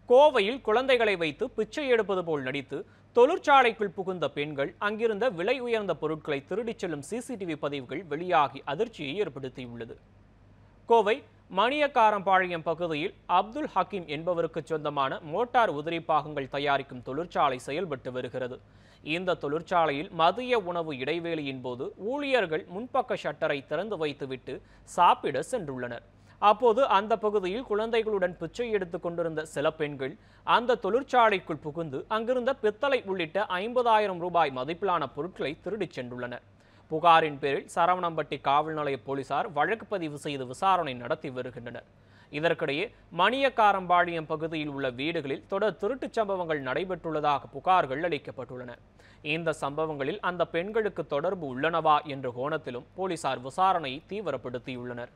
கோவையில் குழந்தைகளை வைத்து பிச்சை எடுப்பது போல் நடித்து தொழிற்சாலைக்குள் புகுந்த பெண்கள் அங்கிருந்த விலை உயர்ந்த பொருட்களை திருடிச் செல்லும் சிசிடிவி பதிவுகள் வெளியாகி அதிர்ச்சியை ஏற்படுத்தியுள்ளது கோவை மணியக்காரம்பாளையம் பகுதியில் அப்துல் ஹக்கீம் என்பவருக்கு சொந்தமான மோட்டார் உதிரி பாகங்கள் தயாரிக்கும் தொழிற்சாலை செயல்பட்டு வருகிறது இந்த தொழிற்சாலையில் மதிய உணவு இடைவேளையின் போது ஊழியர்கள் முன்பக்க ஷட்டரை திறந்து வைத்துவிட்டு சாப்பிட சென்றுள்ளனர் அப்போது அந்த பகுதியில் குழந்தைகளுடன் பிச்சை எடுத்துக் கொண்டிருந்த சில பெண்கள் அந்த தொழிற்சாலைக்குள் புகுந்து அங்கிருந்த பித்தளை உள்ளிட்ட ஐம்பதாயிரம் ரூபாய் மதிப்பிலான பொருட்களை திருடிச் சென்றுள்ளனர் புகாரின் பேரில் சரவணம்பட்டி காவல் நிலைய போலீசார் வழக்கு பதிவு செய்து விசாரணை நடத்தி வருகின்றனர் இதற்கிடையே மணியக்காரம்பாளையம் பகுதியில் உள்ள வீடுகளில் தொடர் திருட்டுச் சம்பவங்கள் நடைபெற்றுள்ளதாக புகார்கள் அளிக்கப்பட்டுள்ளன இந்த சம்பவங்களில் அந்த பெண்களுக்கு தொடர்பு உள்ளனவா என்ற கோணத்திலும் போலீசார் விசாரணையை தீவிரப்படுத்தியுள்ளனர்